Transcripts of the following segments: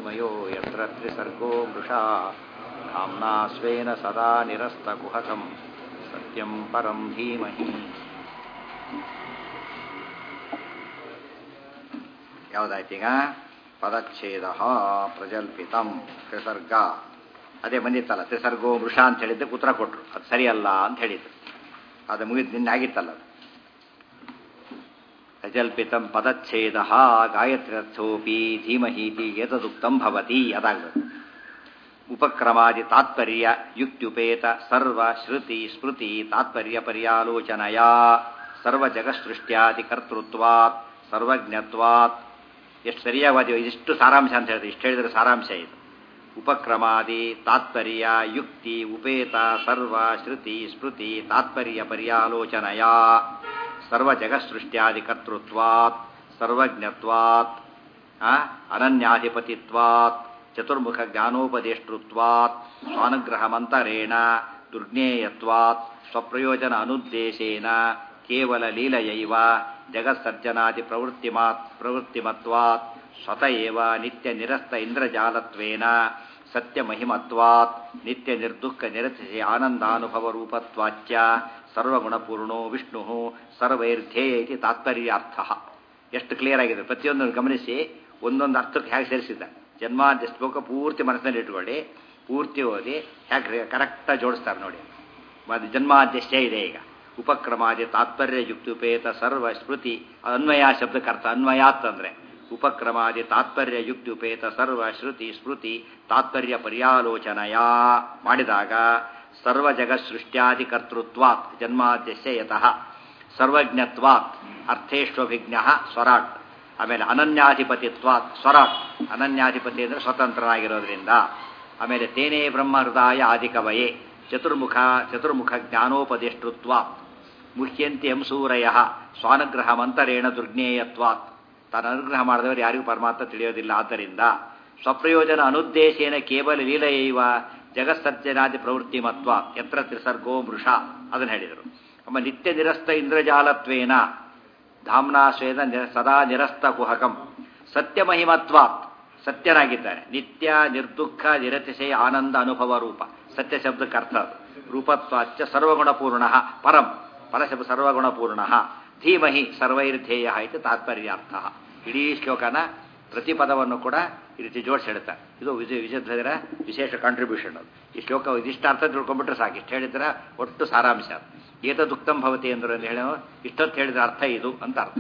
ಮೃತ್ಯೋರ್ಮುಕ್ಷಿಮಯೋ ಯತ್ರ ತ್ರಿಸರ್ಗೋ ಮೃಷಾ ಧಾಮ್ನಾ ಸ್ವೇನ ಸದಾ ನಿರಸ್ತಕುಹಕಂ ಸತ್ಯಂ ಪರಂ ಧೀಮಹಿ ಯಾವುದಾಯ್ತೀಗ ಪದಚ್ಛೇದ ಪ್ರಜಲ್ಪಿತಂ ತ್ರಿಸರ್ಗ ಅದೇ ಬಂದಿತ್ತಲ್ಲ ತ್ರಿಸರ್ಗೋ ಮೃಷ ಅಂತ ಹೇಳಿದ್ದಕ್ಕೆ ಉತ್ತರ ಕೊಟ್ಟರು ಅದು ಸರಿಯಲ್ಲ ಅಂತ ಹೇಳಿದ್ರು ಅದು ಮುಗಿದು ನಿನ್ನೆ ಆಗಿತ್ತಲ್ಲ ಅದು ಪ್ರಜಲ್ಪಿತಂ ಪದಚ್ಛೇದ ಗಾಯತ್ರ್ಯರ್ಥೋಪಿ ಧೀಮಹೀತಿ ಏತದುಕ್ತಂ ಭವತಿ ಅದಾಗಬೇಕು ಉಪಕ್ರಮಾದಿ ತಾತ್ಪರ್ಯ ಯುಕ್ತ್ಯುಪೇತ ಸರ್ವ ಶ್ರುತಿ ಸ್ಮೃತಿ ತಾತ್ಪರ್ಯ ಪರ್ಯಾಲೋಚನಯ ಸರ್ವ ಜಗತ್ಸೃಷ್ಟ್ಯಾದಿ ಕರ್ತೃತ್ವಾತ್ ಸರ್ವಜ್ಞತ್ವಾತ್ ಎಷ್ಟು ಸರಿಯಾಗಿ ಇದಿಷ್ಟು ಸಾರಾಂಶ ಅಂತ ಹೇಳಿದ್ರೆ ಇಷ್ಟು ಹೇಳಿದ್ರೆ ಸಾರಾಂಶ ಇದು ಉಪಕ್ರಮಾದಿ ತಾತ್ಪರ್ಯ ಯುಕ್ತಿ ಉಪೇತ ಸರ್ವ ಶ್ರುತಿ ಸ್ಮೃತಿ ತಾತ್ಪರ್ಯ ಪರ್ಯಾಲೋಚನಯ ಸರ್ವ ಜಗತ್ಸೃಷ್ಟ್ಯಾದಿ ಕರ್ತೃತ್ವಾತ್ ಸರ್ವಜ್ಞತ್ವಾತ್ ಅನನ್ಯಾಧಿಪತಿತ್ವಾತ್ ಚತುರ್ಮುಖ ಜ್ಞಾನೋಪದೇಷ್ಟೃತ್ವಾತ್ ಸ್ವಾನುಗ್ರಹ ಮಂತರೇಣ ದುರ್ಜ್ಞೇಯತ್ವಾತ್ ಸ್ವಪ್ರಯೋಜನ ಅನುದ್ದೇಶೇನ ಕೇವಲ ಲೀಲೆಯೈವ ಜಗತ್ಸರ್ಜನಾದಿ ಪ್ರವೃತ್ತಿಮಾತ್ ಪ್ರವೃತ್ತಿಮತ್ವಾತ್ ಸ್ವತ ಏವ ನಿತ್ಯ ನಿರಸ್ತ ಇಂದ್ರಜಾಲತ್ವೇನ ಸತ್ಯಮಹಿಮತ್ವಾತ್ ನಿತ್ಯ ನಿರ್ದುಃಖ ನಿರತಿಸಿ ಆನಂದಾನುಭವ ರೂಪತ್ವಾಚ್ಯ ಸರ್ವಗುಣಪೂರ್ಣೋ ವಿಷ್ಣು ಸರ್ವೈರ್ಧ್ಯೇಯ ಇತಿ ತಾತ್ಪರ್ಯಾರ್ಥ ಎಷ್ಟು ಕ್ಲಿಯರ್ ಆಗಿದೆ ಪ್ರತಿಯೊಂದನ್ನು ಗಮನಿಸಿ ಒಂದೊಂದು ಅರ್ಥಕ್ಕೆ ಹೇಗೆ ಸೇರಿಸಿದ್ದ ಜನ್ಮಾದ್ಯ ಶ್ಲೋಕ ಪೂರ್ತಿ ಮನಸ್ಸಿನಲ್ಲಿ ಇಟ್ಕೊಳ್ಳಿ ಪೂರ್ತಿ ಓದಿ ಹೇಗೆ ಕರೆಕ್ಟಾಗಿ ಜೋಡಿಸ್ತಾರೆ ನೋಡಿ ಅದು ಜನ್ಮಾದ್ಯಶ್ಯ ಇದೆ ಈಗ ಉಪಕ್ರಮಾದಿ ತಾತ್ಪರ್ಯ ಯುಕ್ತಿಪೇತ ಸರ್ವ ಸ್ಮೃತಿ ಅನ್ವಯ ಶಬ್ದಕ್ಕೆ ಅರ್ಥ ಅನ್ವಯಾತ್ ಅಂದರೆ ಉಪಕ್ರಮಾದಿ ತಾತ್ಪರ್ಯ ಯುಕ್ತಿಪೇತ ಸರ್ವ ಶ್ರುತಿ ಸ್ಮೃತಿ ತಾತ್ಪರ್ಯ ಪರ್ಯಾಲೋಚನಯ ಮಾಡಿದಾಗ ಸರ್ವ ಜಗತ್ ಸೃಷ್ಟ್ಯಾದಿ ಕರ್ತೃತ್ವಾತ್ ಜನ್ಮಾದ್ಯಸ್ಯ ಯತಃ ಸರ್ವಜ್ಞತ್ವಾತ್ ಅರ್ಥೇಶ್ವಭಿಜ್ಞ ಸ್ವರಾಟ್ ಆಮೇಲೆ ಅನನ್ಯಾಧಿಪತಿತ್ವಾತ್ ಸ್ವರಾಟ್ ಅನನ್ಯಾಧಿಪತಿ ಅಂದರೆ ಸ್ವತಂತ್ರನಾಗಿರೋದ್ರಿಂದ ಆಮೇಲೆ ತೇನೇ ಬ್ರಹ್ಮ ಹೃದಯ ಆದಿಕವಯೇ ಚತುರ್ಮುಖ ಚತುರ್ಮುಖ ಜ್ಞಾನೋಪದಿಷ್ಟೃತ್ವಾತ್ ಮುಹ್ಯಂತಿ ಎಂಸೂರಯ ಸ್ವಾನುಗ್ರಹ ಮಂತರೇಣ ದುರ್ಜ್ಞೇಯತ್ವಾತ್ ತಾನು ಅನುಗ್ರಹ ಮಾಡಿದವರು ಯಾರಿಗೂ ಪರಮಾತ್ಮ ತಿಳಿಯೋದಿಲ್ಲ ಆದ್ದರಿಂದ ಸ್ವಪ್ರಯೋಜನ ಅನುದ್ದೇಶೇನ ಕೇವಲ ಲೀಲೆಯೈವ ಜಗತ್ಸರ್ಜನಾದಿ ಪ್ರವೃತ್ತಿ ಮತ್ವ ಯತ್ರ ತ್ರಿಸರ್ಗೋ ಮೃಷ ಅದನ್ನು ಹೇಳಿದರು ಅಮ್ಮ ನಿತ್ಯ ನಿರಸ್ತ ಇಂದ್ರಜಾಲತ್ವೇನ ಧಾಮ್ನಾ ಸ್ವೇದ ಸದಾ ನಿರಸ್ತ ಕುಹಕಂ ಸತ್ಯಮಹಿಮತ್ವಾತ್ ಸತ್ಯನಾಗಿದ್ದಾರೆ ನಿತ್ಯ ನಿರ್ದುಃಖ ನಿರತಿಶಯ ಆನಂದ ಅನುಭವ ರೂಪ ಸತ್ಯ ಶಬ್ದಕ್ಕೆ ಅರ್ಥ ಅದು ರೂಪತ್ವಾಚ್ಚ ಸರ್ವಗುಣಪೂರ್ಣ ಪರಂ ಪರಶಬ್ದ ಸರ್ವಗುಣಪೂರ್ಣ ಧೀಮಹಿ ಸರ್ವೈರ್ಧೇಯ ಇತಿ ತಾತ್ಪರ್ಯಾರ್ಥ ಇಡೀ ಶ್ಲೋಕನ ಪ್ರತಿ ಪದವನ್ನು ಕೂಡ ಈ ರೀತಿ ಜೋಡಿಸಿ ಹೇಳ್ತಾರೆ ಇದು ವಿಜಯ ವಿಜಯಧ್ವಜರ ವಿಶೇಷ ಕಾಂಟ್ರಿಬ್ಯೂಷನ್ ಅದು ಈ ಶ್ಲೋಕ ಇದಿಷ್ಟು ಅರ್ಥ ತಿಳ್ಕೊಂಡ್ಬಿಟ್ರೆ ಸಾಕು ಇಷ್ಟು ಹೇಳಿದ್ರೆ ಒಟ್ಟು ಸಾರಾಂಶ ಏತದುಕ್ತಂ ಭವತಿ ಅಂದ್ರು ಅಂತ ಹೇಳೋ ಇಷ್ಟೊತ್ತು ಹೇಳಿದ ಅರ್ಥ ಇದು ಅಂತ ಅರ್ಥ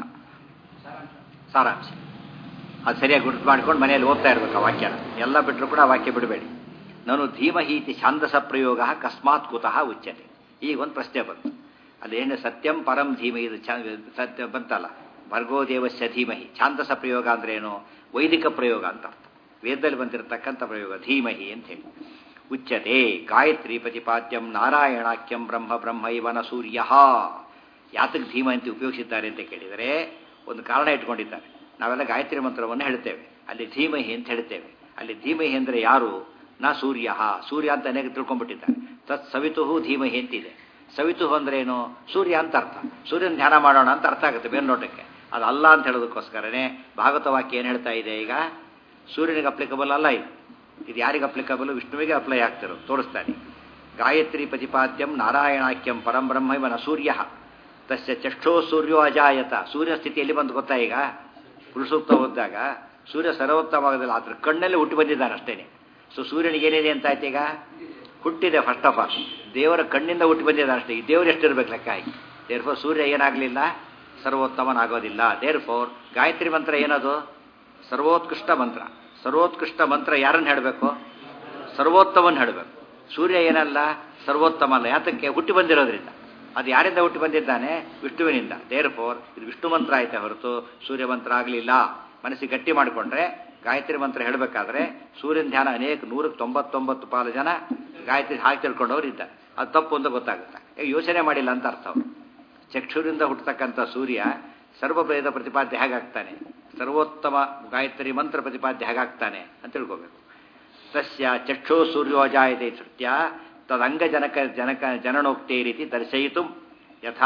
ಸಾರಾಂಶ ಅದು ಸರಿಯಾಗಿ ಗುರುತು ಮಾಡ್ಕೊಂಡು ಮನೆಯಲ್ಲಿ ಓದ್ತಾ ಇರ್ಬೇಕು ಆ ವಾಕ್ಯನ ಎಲ್ಲ ಬಿಟ್ಟರು ಕೂಡ ಆ ವಾಕ್ಯ ಬಿಡಬೇಡಿ ನಾನು ಧೀಮಹೀತಿ ಛಾಂದಸ ಪ್ರಯೋಗ ಕಸ್ಮಾತ್ ಕುತಃ ಉಚ್ಯತೆ ಈಗ ಒಂದು ಪ್ರಶ್ನೆ ಬಂತು ಅದೇನು ಸತ್ಯಂ ಪರಂ ಧೀಮ ಇದು ಸತ್ಯ ಬಂತಲ್ಲ ಭರ್ಗೋದೇವಸ್ಯ ಧೀಮಹಿ ಛಾಂದಸ ಪ್ರಯೋಗ ಅಂದ್ರೆ ಏನು ವೈದಿಕ ಪ್ರಯೋಗ ಅಂತ ಅರ್ಥ ವೇದದಲ್ಲಿ ಬಂದಿರತಕ್ಕಂಥ ಪ್ರಯೋಗ ಧೀಮಹಿ ಅಂತ ಹೇಳಿ ಉಚ್ಯತೆ ಗಾಯತ್ರಿ ಪ್ರತಿಪಾದ್ಯಂ ನಾರಾಯಣಾಖ್ಯಂ ಬ್ರಹ್ಮ ಬ್ರಹ್ಮ ಇವನ ಸೂರ್ಯ ಯಾತಕ್ಕೆ ಧೀಮ ಅಂತ ಉಪಯೋಗಿಸಿದ್ದಾರೆ ಅಂತ ಕೇಳಿದರೆ ಒಂದು ಕಾರಣ ಇಟ್ಕೊಂಡಿದ್ದಾರೆ ನಾವೆಲ್ಲ ಗಾಯತ್ರಿ ಮಂತ್ರವನ್ನು ಹೇಳ್ತೇವೆ ಅಲ್ಲಿ ಧೀಮಹಿ ಅಂತ ಹೇಳ್ತೇವೆ ಅಲ್ಲಿ ಧೀಮಹಿ ಅಂದರೆ ಯಾರು ನಾ ಸೂರ್ಯ ಸೂರ್ಯ ಅಂತ ಅನೇಕ ತಿಳ್ಕೊಂಡ್ಬಿಟ್ಟಿದ್ದಾರೆ ತತ್ ಸವಿತು ಧೀಮಹಿ ಅಂತಿದೆ ಸವಿತು ಅಂದ್ರೆ ಏನು ಸೂರ್ಯ ಅಂತ ಅರ್ಥ ಸೂರ್ಯನ ಧ್ಯಾನ ಮಾಡೋಣ ಅಂತ ಅರ್ಥ ಆಗುತ್ತೆ ಮೇಲ್ನೋಟಕ್ಕೆ ಅದು ಅಲ್ಲ ಅಂತ ಹೇಳೋದಕ್ಕೋಸ್ಕರನೇ ಭಾಗವತ ವಾಕ್ಯ ಏನು ಹೇಳ್ತಾ ಇದೆ ಈಗ ಸೂರ್ಯನಿಗೆ ಅಪ್ಲಿಕಬಲ್ ಅಲ್ಲ ಇದು ಇದು ಯಾರಿಗೆ ಅಪ್ಲಿಕಬಲ್ ವಿಷ್ಣುವಿಗೆ ಅಪ್ಲೈ ಆಗ್ತಿರೋದು ತೋರಿಸ್ತಾನೆ ಗಾಯತ್ರಿ ಪ್ರತಿಪಾದ್ಯಂ ನಾರಾಯಣಾಖ್ಯಂ ಪರಂ ಬ್ರಹ್ಮ ಇವನ ಸೂರ್ಯ ತಸ್ಯ ಚಷ್ಟೋ ಸೂರ್ಯೋ ಅಜಾಯತ ಸೂರ್ಯ ಸ್ಥಿತಿ ಎಲ್ಲಿ ಬಂದು ಗೊತ್ತಾ ಈಗ ಪುರುಷೋಕ್ತ ಹೋದಾಗ ಸೂರ್ಯ ಸರ್ವೋತ್ತಮವಾಗದಿಲ್ಲ ಆದ್ರೆ ಕಣ್ಣಲ್ಲಿ ಹುಟ್ಟಿ ಬಂದಿದ್ದಾನೆ ಅಷ್ಟೇನೆ ಸೊ ಸೂರ್ಯನಿಗೆ ಏನಿದೆ ಅಂತ ಆಯ್ತು ಈಗ ಹುಟ್ಟಿದೆ ಫಸ್ಟ್ ಆಫ್ ಆಲ್ ದೇವರ ಕಣ್ಣಿಂದ ಹುಟ್ಟಿ ಬಂದಿದ್ದಾನೆ ಅಷ್ಟೇ ಈ ದೇವರು ಎಷ್ಟಿರ್ಬೇಕು ಲೆಕ್ಕ ಆಗಿ ದೇರ್ ಫೋರ್ ಸೂರ್ಯ ಏನಾಗಲಿಲ್ಲ ಸರ್ವೋತ್ತಮನಾಗೋದಿಲ್ಲ ದೇರ್ ಫೋರ್ ಗಾಯತ್ರಿ ಮಂತ್ರ ಏನದು ಸರ್ವೋತ್ಕೃಷ್ಟ ಮಂತ್ರ ಸರ್ವೋತ್ಕೃಷ್ಟ ಮಂತ್ರ ಯಾರನ್ನು ಹೇಳಬೇಕು ಸರ್ವೋತ್ತಮನ್ ಹೇಳಬೇಕು ಸೂರ್ಯ ಏನಲ್ಲ ಸರ್ವೋತ್ತಮ ಅಲ್ಲ ಯಾತಕ್ಕೆ ಹುಟ್ಟಿ ಬಂದಿರೋದ್ರಿಂದ ಅದು ಯಾರಿಂದ ಹುಟ್ಟಿ ಬಂದಿದ್ದಾನೆ ವಿಷ್ಣುವಿನಿಂದ ದೇರ್ ಫೋರ್ ಇದು ವಿಷ್ಣು ಮಂತ್ರ ಆಯ್ತಾ ಹೊರತು ಸೂರ್ಯ ಮಂತ್ರ ಆಗಲಿಲ್ಲ ಮನಸ್ಸಿಗೆ ಗಟ್ಟಿ ಮಾಡಿಕೊಂಡ್ರೆ ಗಾಯತ್ರಿ ಮಂತ್ರ ಹೇಳಬೇಕಾದ್ರೆ ಸೂರ್ಯನ ಧ್ಯಾನ ಅನೇಕ ನೂರಕ್ಕೆ ತೊಂಬತ್ತೊಂಬತ್ತು ಪಾಲು ಜನ ಗಾಯತ್ರಿ ಹಾಕಿ ತಿಳ್ಕೊಂಡವ್ರು ಇದ್ದಾರೆ ಅದು ತಪ್ಪು ಅಂತ ಗೊತ್ತಾಗುತ್ತೆ ಈಗ ಯೋಚನೆ ಮಾಡಿಲ್ಲ ಅಂತ ಅರ್ಥ ಅವರು ಚಕ್ಷುರಿಂದ ಹುಟ್ಟತಕ್ಕಂಥ ಸೂರ್ಯ ಸರ್ವಪ್ರೇದ ಪ್ರತಿಪಾದ್ಯ ಹೇಗಾಗ್ತಾನೆ ಸರ್ವೋತ್ತಮ ಗಾಯತ್ರಿ ಮಂತ್ರ ಪ್ರತಿಪಾದ್ಯ ಹೇಗಾಗ್ತಾನೆ ಅಂತ ತಿಳ್ಕೋಬೇಕು ತಸ್ಯ ಚಕ್ಷೋ ಸೂರ್ಯೋಜಾಯತೆ ಶ್ರುತ್ಯ ತದಂಗ ಜನಕ ಜನಕ ಜನನೋಕ್ತೇ ರೀತಿ ದರ್ಶಯಿತು ಯಥಾ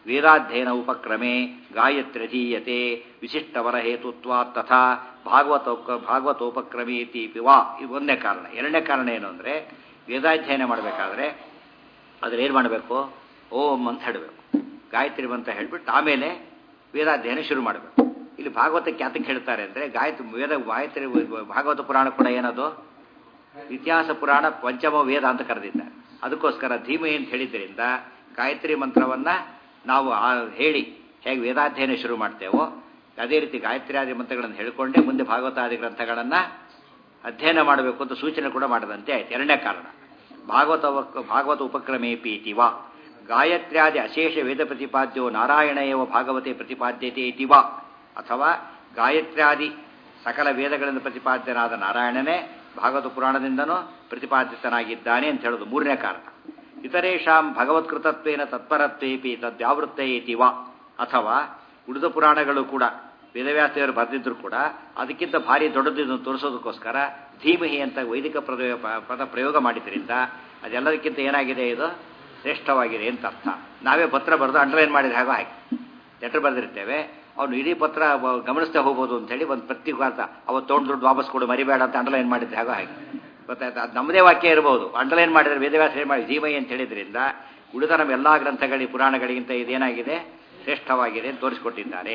ವೇದಾಧ್ಯಯನ ಉಪಕ್ರಮೆ ಗಾಯತ್ರ್ಯಧೀಯತೆ ವಿಶಿಷ್ಟವರ ಹೇತುತ್ವ ತಥಾ ಭಾಗವತೋಪ ಭಾಗವತೋಪಕ್ರಮೆ ಇತಿ ವಾ ಇದು ಒಂದನೇ ಕಾರಣ ಎರಡನೇ ಕಾರಣ ಏನು ಅಂದರೆ ವೇದಾಧ್ಯಯನ ಮಾಡಬೇಕಾದ್ರೆ ಅದ್ರಲ್ಲಿ ಏನು ಮಾಡಬೇಕು ಓಂ ಅಂತ ಹೇಳಬೇಕು ಗಾಯತ್ರಿ ಅಂತ ಹೇಳಿಬಿಟ್ಟು ಆಮೇಲೆ ವೇದಾಧ್ಯಯನ ಶುರು ಮಾಡಬೇಕು ಇಲ್ಲಿ ಭಾಗವತಕ್ಕೆ ಯಾತಕ್ಕೆ ಹೇಳ್ತಾರೆ ಅಂದರೆ ಗಾಯತ್ರಿ ವೇದ ಗಾಯತ್ರಿ ಭಾಗವತ ಪುರಾಣ ಕೂಡ ಏನದು ಇತಿಹಾಸ ಪುರಾಣ ಪಂಚಮ ವೇದ ಅಂತ ಕರೆದಿದ್ದಾರೆ ಅದಕ್ಕೋಸ್ಕರ ಧೀಮೆ ಅಂತ ಹೇಳಿದ್ದರಿಂದ ಗಾಯತ್ರಿ ಮಂತ್ರವನ್ನು ನಾವು ಹೇಳಿ ಹೇಗೆ ವೇದಾಧ್ಯಯನ ಶುರು ಮಾಡ್ತೇವೋ ಅದೇ ರೀತಿ ಗಾಯತ್ರಿಯಾದಿ ಮಂತ್ರಗಳನ್ನು ಹೇಳಿಕೊಂಡೇ ಮುಂದೆ ಭಾಗವತಾದಿ ಗ್ರಂಥಗಳನ್ನು ಅಧ್ಯಯನ ಮಾಡಬೇಕು ಅಂತ ಸೂಚನೆ ಕೂಡ ಮಾಡದಂತೆ ಆಯ್ತು ಎರಡನೇ ಕಾರಣ ಭಾಗವತ ಭಾಗವತ ಉಪಕ್ರಮೇಪಿ ಇತಿ ವಾ ಗಾಯತ್ರ್ಯಾದಿ ಅಶೇಷ ವೇದ ಪ್ರತಿಪಾದ್ಯೋ ನಾರಾಯಣ ಏವ ಭಾಗವತೆ ಪ್ರತಿಪಾದ್ಯತೆ ಇತಿ ವಾ ಅಥವಾ ಗಾಯತ್ರ್ಯಾದಿ ಸಕಲ ವೇದಗಳಿಂದ ಪ್ರತಿಪಾದ್ಯನಾದ ನಾರಾಯಣನೇ ಭಾಗವತ ಪುರಾಣದಿಂದನೂ ಪ್ರತಿಪಾದಿತನಾಗಿದ್ದಾನೆ ಅಂತ ಹೇಳೋದು ಮೂರನೇ ಕಾರಣ ಇತರೇಷಾಂ ಭಗವತ್ಕೃತತ್ವೇನ ತತ್ಪರತ್ವೇಪಿ ತದ್ಯಾವೃತ್ತೆ ಇತಿ ವಾ ಅಥವಾ ಉಳಿದ ಪುರಾಣಗಳು ಕೂಡ ವೇದವ್ಯಾಸದೇವರು ಬರೆದಿದ್ರು ಕೂಡ ಅದಕ್ಕಿಂತ ಭಾರಿ ದೊಡ್ಡದಿದ್ದು ತೋರಿಸೋದಕ್ಕೋಸ್ಕರ ಧೀಮಹಿ ಅಂತ ವೈದಿಕ ಪ್ರಯೋಗ ಪದ ಪ್ರಯೋಗ ಮಾಡಿದ್ರಿಂದ ಅದೆಲ್ಲದಕ್ಕಿಂತ ಏನಾಗಿದೆ ಇದು ಶ್ರೇಷ್ಠವಾಗಿದೆ ಅಂತ ಅರ್ಥ ನಾವೇ ಪತ್ರ ಬರೆದು ಅಂಡರ್ಲೈನ್ ಮಾಡಿದ ಹಾಗೆ ಹಾಗೆ ಲೆಟರ್ ಬರೆದಿರ್ತೇವೆ ಅವನು ಇಡೀ ಪತ್ರ ಗಮನಿಸ್ತಾ ಹೋಗ್ಬೋದು ಅಂತೇಳಿ ಒಂದು ಪ್ರತಿ ವಾರ್ತ ಅವತ್ತು ತೊಗೊಂಡು ದುಡ್ಡು ವಾಪಸ್ ಕೊಡು ಮರಿಬೇಡ ಅಂತ ಅಂಡರ್ಲೈನ್ ಮಾಡಿದ್ರೆ ಹಾಗೆ ಹಾಗೆ ಗೊತ್ತಾಯ್ತು ಅದು ನಮ್ಮದೇ ವಾಕ್ಯ ಇರ್ಬೋದು ಅಂಡರ್ಲೈನ್ ಮಾಡಿದ್ರೆ ವೇದವ್ಯಾಸ ಏನು ಮಾಡಿ ಧೀಮಹಿ ಅಂತ ಹೇಳಿದ್ರಿಂದ ಉಳಿದ ನಮ್ಮ ಎಲ್ಲ ಗ್ರಂಥಗಳಿಗೆ ಪುರಾಣಗಳಿಗಿಂತ ಇದೇನಾಗಿದೆ ಶ್ರೇಷ್ಠವಾಗಿದೆ ಅಂತ ತೋರಿಸಿಕೊಟ್ಟಿದ್ದಾರೆ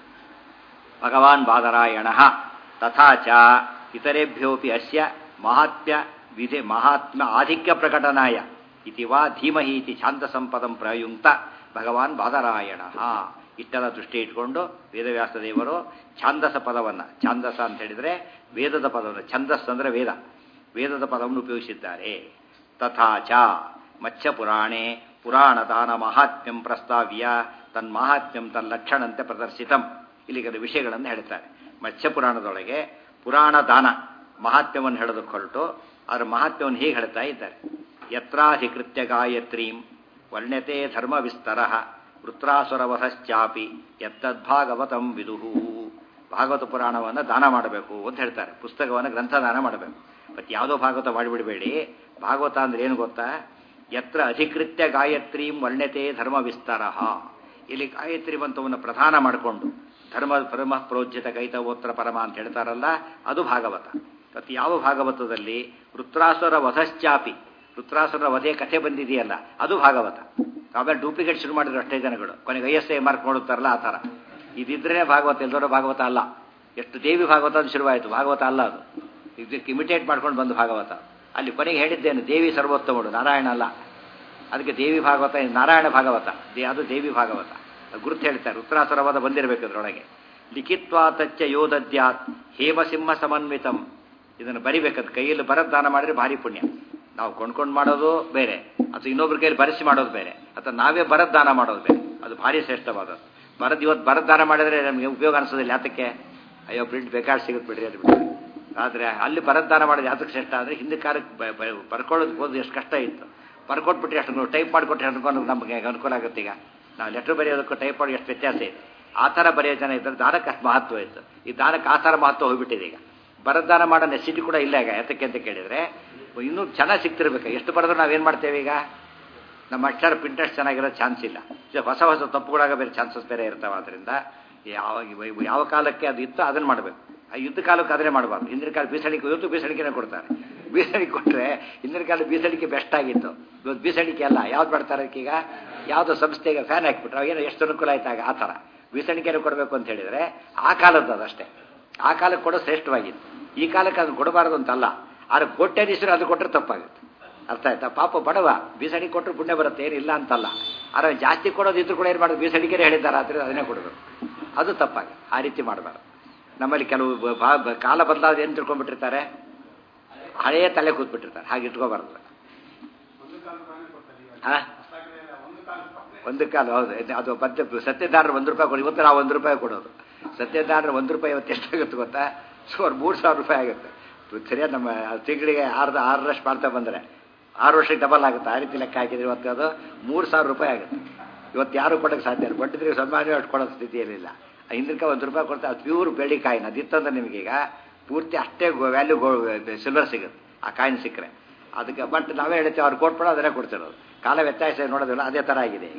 ಭಗವಾನ್ ಬಾದರಾಯಣ ತಥಾ ಚ ಇತರೇಭ್ಯೋಪಿ ಅಸ್ಯ ಮಹಾತ್ಮ್ಯ ವಿಧಿ ಮಹಾತ್ಮ ಆಧಿಕ್ಯ ಪ್ರಕಟನಾಯ ಇತಿ ವಾ ಧೀಮಹಿ ಇತಿ ಛಾಂದ ಸಂಪದಂ ಪ್ರಯುಕ್ತ ಭಗವಾನ್ ಬಾದರಾಯಣ ಇಷ್ಟೆಲ್ಲ ದೃಷ್ಟಿ ಇಟ್ಕೊಂಡು ವೇದವ್ಯಾಸ ದೇವರು ಛಾಂದಸ ಪದವನ್ನು ಛಾಂದಸ ಅಂತ ಹೇಳಿದರೆ ವೇದದ ಪದವನ್ನು ಛಂದಸ್ ಅಂದರೆ ವೇದ ವೇದದ ಪದವನ್ನು ಉಪಯೋಗಿಸಿದ್ದಾರೆ ತಥಾ ಚ ಮತ್ಸ್ಯ ಪುರಾಣೆ ಪುರಾಣದಾನ ಮಹಾತ್ಮ್ಯಂ ಪ್ರಸ್ತಾವ್ಯ ತನ್ಮಾಹಾತ್ಮ್ಯಂ ತನ್ನಕ್ಷಣಂತೆ ಪ್ರದರ್ಶಿತಂ ಇಲ್ಲಿಗೆ ವಿಷಯಗಳನ್ನು ಹೇಳ್ತಾರೆ ಮತ್ಸ್ಯ ಪುರಾಣದೊಳಗೆ ಪುರಾಣ ದಾನ ಮಹಾತ್ಮ್ಯವನ್ನು ಹೇಳೋದಕ್ಕೆ ಹೊರಟು ಅದರ ಮಹಾತ್ಮ್ಯವನ್ನು ಹೀಗೆ ಹೇಳ್ತಾ ಇದ್ದಾರೆ ಯತ್ರಾಧಿಕೃತ್ಯ ಗಾಯತ್ರೀಂ ವರ್ಣ್ಯತೆ ಧರ್ಮ ವಿಸ್ತರ ವೃತ್ರಾಸುರವಧಶ್ಚಾಪಿ ಯತ್ತದ್ಭಾಗವತಂ ವಿದುಹು ಭಾಗವತ ಪುರಾಣವನ್ನು ದಾನ ಮಾಡಬೇಕು ಅಂತ ಹೇಳ್ತಾರೆ ಪುಸ್ತಕವನ್ನು ಗ್ರಂಥ ದಾನ ಮಾಡಬೇಕು ಮತ್ತು ಯಾವುದೋ ಭಾಗವತ ಮಾಡಿಬಿಡಬೇಡಿ ಭಾಗವತ ಅಂದ್ರೆ ಏನು ಗೊತ್ತಾ ಯತ್ರ ಅಧಿಕೃತ್ಯ ಗಾಯತ್ರೀಂ ವರ್ಣ್ಯತೆ ಧರ್ಮ ವಿಸ್ತಾರ ಇಲ್ಲಿ ಗಾಯತ್ರಿ ಮಂತ್ರವನ್ನು ಪ್ರಧಾನ ಮಾಡಿಕೊಂಡು ಧರ್ಮ ಪರಮ ಪ್ರೋಜ್ಯತ ಕೈತವೋತ್ರ ಪರಮ ಅಂತ ಹೇಳ್ತಾರಲ್ಲ ಅದು ಭಾಗವತ ಮತ್ತು ಯಾವ ಭಾಗವತದಲ್ಲಿ ವೃತ್ರಾಸುರ ವಧಶ್ಚಾಪಿ ವೃತ್ರಾಸುರ ವಧೆ ಕಥೆ ಬಂದಿದೆಯಲ್ಲ ಅದು ಭಾಗವತ ಆಮೇಲೆ ಡೂಪ್ಲಿಕೇಟ್ ಶುರು ಮಾಡಿದ್ರು ಅಷ್ಟೇ ಜನಗಳು ಕೊನೆಗೆ ಐ ಎಸ್ ಐ ಮಾರ್ಕ್ ಮಾಡುತ್ತಾರಲ್ಲ ಆ ಥರ ಇದಿದ್ರೆ ಭಾಗವತ ಎಲ್ಲರೂ ಭಾಗವತ ಅಲ್ಲ ಎಷ್ಟು ದೇವಿ ಭಾಗವತ ಅದು ಶುರುವಾಯಿತು ಭಾಗವತ ಅಲ್ಲ ಅದು ಇದಕ್ಕೆ ಇಮಿಟೇಟ್ ಮಾಡ್ಕೊಂಡು ಬಂದು ಭಾಗವತ ಅಲ್ಲಿ ಕೊನೆಗೆ ಹೇಳಿದ್ದೇನು ದೇವಿ ಸರ್ವೋತ್ತಮಳು ನಾರಾಯಣ ಅಲ್ಲ ಅದಕ್ಕೆ ದೇವಿ ಭಾಗವತ ನಾರಾಯಣ ಭಾಗವತ ದೇ ಅದು ದೇವಿ ಭಾಗವತ ಗುರುತು ಹೇಳ್ತಾರೆ ಉತ್ತರಾಸುರವಾದ ಬಂದಿರಬೇಕು ಅದರೊಳಗೆ ಲಿಖಿತ್ವಾತಚ್ಚ ಯೋದದ್ಯಾತ್ ಹೇಮಸಿಂಹ ಸಮನ್ವಿತಂ ಇದನ್ನು ಬರಿಬೇಕದು ಕೈಯಲ್ಲಿ ಬರದ್ ದಾನ ಮಾಡಿದ್ರೆ ಭಾರಿ ಪುಣ್ಯ ನಾವು ಕೊಂಡ್ಕೊಂಡು ಮಾಡೋದು ಬೇರೆ ಅಥವಾ ಇನ್ನೊಬ್ರ ಕೈಯಲ್ಲಿ ಬರೆಸಿ ಮಾಡೋದು ಬೇರೆ ಅಥವಾ ನಾವೇ ಬರದ್ ದಾನ ಮಾಡೋದು ಬೇರೆ ಅದು ಭಾರಿ ಶ್ರೇಷ್ಠವಾದದ್ದು ಬರದ್ ಇವತ್ತು ಬರದ್ ದಾನ ಮಾಡಿದ್ರೆ ನಮಗೆ ಉಪಯೋಗ ಅನಿಸೋದಿಲ್ಲ ಯಾತಕ್ಕೆ ಅಯ್ಯೋ ಪ್ರಿಂಟ್ ಬೇಕಾದ್ರೆ ಸಿಗುತ್ತೆ ಬಿಡ್ರಿ ಅದು ಬಿಟ್ಟು ಆದರೆ ಅಲ್ಲಿ ಬರದ್ ದಾನ ಮಾಡೋದು ಯಾತಕ್ಕೆ ಶ್ರೇಷ್ಠ ಅಂದರೆ ಹಿಂದೆ ಕಾಲಕ್ಕೆ ಬರ್ಕೊಳ್ಳೋದಕ್ಕೆ ಹೋದ್ರೆ ಎಷ್ಟು ಕಷ್ಟ ಇತ್ತು ಬರ್ಕೊಟ್ಬಿಟ್ರೆ ಅಷ್ಟು ಟೈಪ್ ಮಾಡಿಕೊಟ್ರೆ ಅನ್ಕೊಂಡು ನಮಗೆ ಅನುಕೂಲ ಆಗುತ್ತೆ ಈಗ ನಾವು ಲೆಟ್ರ್ ಬರೆಯೋದಕ್ಕೂ ಟೈಪ್ ಮಾಡಿ ಎಷ್ಟು ವ್ಯತ್ಯಾಸ ಇದೆ ಆ ಥರ ಬರೆಯೋ ಜನ ಇದ್ದರೆ ದಾನಕ್ಕೆ ಅಷ್ಟು ಮಹತ್ವ ಇತ್ತು ಈ ದಾನಕ್ಕೆ ಆ ಥರ ಮಹತ್ವ ಹೋಗ್ಬಿಟ್ಟಿದೆ ಈಗ ಬರದಾನ ಮಾಡೋ ನೆಸಿಟಿ ಕೂಡ ಇಲ್ಲ ಈಗ ಯಾತಕ್ಕೆ ಅಂತ ಕೇಳಿದರೆ ಇನ್ನೂ ಚೆನ್ನಾಗಿ ಸಿಗ್ತಿರ್ಬೇಕು ಎಷ್ಟು ಬರೆದ್ರು ನಾವೇನು ಮಾಡ್ತೇವೆ ಈಗ ನಮ್ಮ ಅಕ್ಷರ ಪ್ರಿಂಟರ್ಸ್ ಚೆನ್ನಾಗಿರೋ ಚಾನ್ಸ್ ಇಲ್ಲ ಹೊಸ ಹೊಸ ತಪ್ಪುಗಳಾಗ ಬೇರೆ ಚಾನ್ಸಸ್ ಬೇರೆ ಇರ್ತಾವೆ ಅದರಿಂದ ಯಾವ ಯಾವ ಕಾಲಕ್ಕೆ ಅದು ಇತ್ತು ಅದನ್ನು ಮಾಡಬೇಕು ಆ ಯುದ್ಧ ಕಾಲಕ್ಕೆ ಅದನ್ನೇ ಮಾಡಬಾರ್ದು ಹಿಂದಿನ ಕಾಲ ಬೀಸಣಿಕೆ ಇವತ್ತು ಬೀಸಣಿಕೆನೇ ಕೊಡ್ತಾರೆ ಬೀಸಣಿಕೆ ಕೊಟ್ಟರೆ ಹಿಂದಿನ ಕಾಲ ಬೀಸಣಿಕೆ ಬೆಸ್ಟ್ ಆಗಿತ್ತು ಇವತ್ತು ಬೀಸಣಿಕೆ ಅಲ್ಲ ಯಾವ್ದು ಮಾಡ್ತಾರೆ ಈಗ ಯಾವುದೋ ಸಂಸ್ಥೆಗೆ ಫ್ಯಾನ್ ಹಾಕ್ಬಿಟ್ರೆ ಏನೋ ಎಷ್ಟು ಅನುಕೂಲ ಆಯ್ತಾಗ ಆ ಥರ ಬೀಸಣಿಕೆನೇ ಕೊಡಬೇಕು ಅಂತ ಹೇಳಿದರೆ ಆ ಕಾಲದ್ದು ಅದಷ್ಟೇ ಆ ಕಾಲಕ್ಕೆ ಕೊಡೋ ಶ್ರೇಷ್ಠವಾಗಿತ್ತು ಈ ಕಾಲಕ್ಕೆ ಅದು ಕೊಡಬಾರ್ದು ಅಂತಲ್ಲ ಆದ್ರೆ ಕೋಟ್ಯಾಧೀಶರು ಅದು ಕೊಟ್ಟರೆ ತಪ್ಪಾಗುತ್ತೆ ಅರ್ಥ ಆಯ್ತಾ ಪಾಪ ಬಡವ ಬೀಸಣಿಗೆ ಕೊಟ್ಟರು ಪುಣ್ಯ ಬರುತ್ತೆ ಏನಿಲ್ಲ ಅಂತಲ್ಲ ಆದರೆ ಜಾಸ್ತಿ ಕೊಡೋದು ಇದ್ರು ಕೂಡ ಏನು ಮಾಡೋದು ಬೀಸಣಿಗೆನೇ ಹೇಳಿದ್ದಾರೆ ಆದರೆ ಅದನ್ನೇ ಕೊಡಬೇಕು ಅದು ತಪ್ಪಾಗಿ ಆ ರೀತಿ ಮಾಡಬಾರ್ದು ನಮ್ಮಲ್ಲಿ ಕೆಲವು ಕಾಲ ಬದಲಾದ ಏನು ತಿಳ್ಕೊಂಡ್ಬಿಟ್ಟಿರ್ತಾರೆ ಹಳೆಯ ತಲೆ ಕೂತ್ಬಿಟ್ಟಿರ್ತಾರೆ ಹಾಗೆ ಇಟ್ಕೋಬಾರ್ದು ಒಂದು ಕಾಲ ಹೌದು ಅದು ಮತ್ತೆ ಸತ್ಯದಾರರು ಒಂದು ರೂಪಾಯಿ ಕೊಡಿ ಇವತ್ತು ನಾವು ಒಂದು ರೂಪಾಯಿ ಕೊಡೋದು ಸತ್ಯದಾರರು ಒಂದು ರೂಪಾಯಿ ಇವತ್ತು ಎಷ್ಟಾಗುತ್ತೆ ಗೊತ್ತಾ ಸುಮಾರು ಮೂರು ಸಾವಿರ ರೂಪಾಯಿ ಆಗುತ್ತೆ ಸರಿಯಾಗಿ ನಮ್ಮ ತಿಂಗಳಿಗೆ ಆರು ಆರರಷ್ಟು ಮಾಡ್ತಾ ಬಂದರೆ ಆರು ವರ್ಷಕ್ಕೆ ಡಬಲ್ ಆಗುತ್ತೆ ಆ ರೀತಿ ಲೆಕ್ಕ ಹಾಕಿದ್ರೆ ಇವತ್ತು ಅದು ಮೂರು ಸಾವಿರ ರೂಪಾಯಿ ಆಗುತ್ತೆ ಇವತ್ತು ಯಾರು ಕೊಡೋಕ್ಕೆ ಸಾಧ್ಯ ಇಲ್ಲ ಕೊಟ್ಟಿದ್ರೆ ಸಾಮಾನ್ಯ ಅಷ್ಟು ಕೊಡೋ ಸ್ಥಿತಿಯಲ್ಲಿಲ್ಲ ಹಿಂದಕ್ಕೆ ಒಂದು ರೂಪಾಯಿ ಕೊಡ್ತಾ ಅದು ಪ್ಯೂರ್ ಬೆಳ್ಳಿ ಕಾಯಿನ ಅದಿತ್ತಂದ್ರೆ ನಿಮಗೀಗ ಪೂರ್ತಿ ಅಷ್ಟೇ ವ್ಯಾಲ್ಯೂ ಗೋ ಸಿಲ್ವರ್ ಸಿಗುತ್ತೆ ಆ ಕಾಯಿನ್ ಸಿಕ್ಕರೆ ಅದಕ್ಕೆ ಬಟ್ ನಾವೇ ಹೇಳ್ತೇವೆ ಅವ್ರು ಕೊಟ್ಬಿಡೋ ಅದನ್ನೇ ಕೊಡ್ತಿರೋದು ಕಾಲ ವ್ಯತ್ಯಾಸ ನೋಡೋದಿಲ್ಲ ಅದೇ ಥರ ಆಗಿದೆ ಈಗ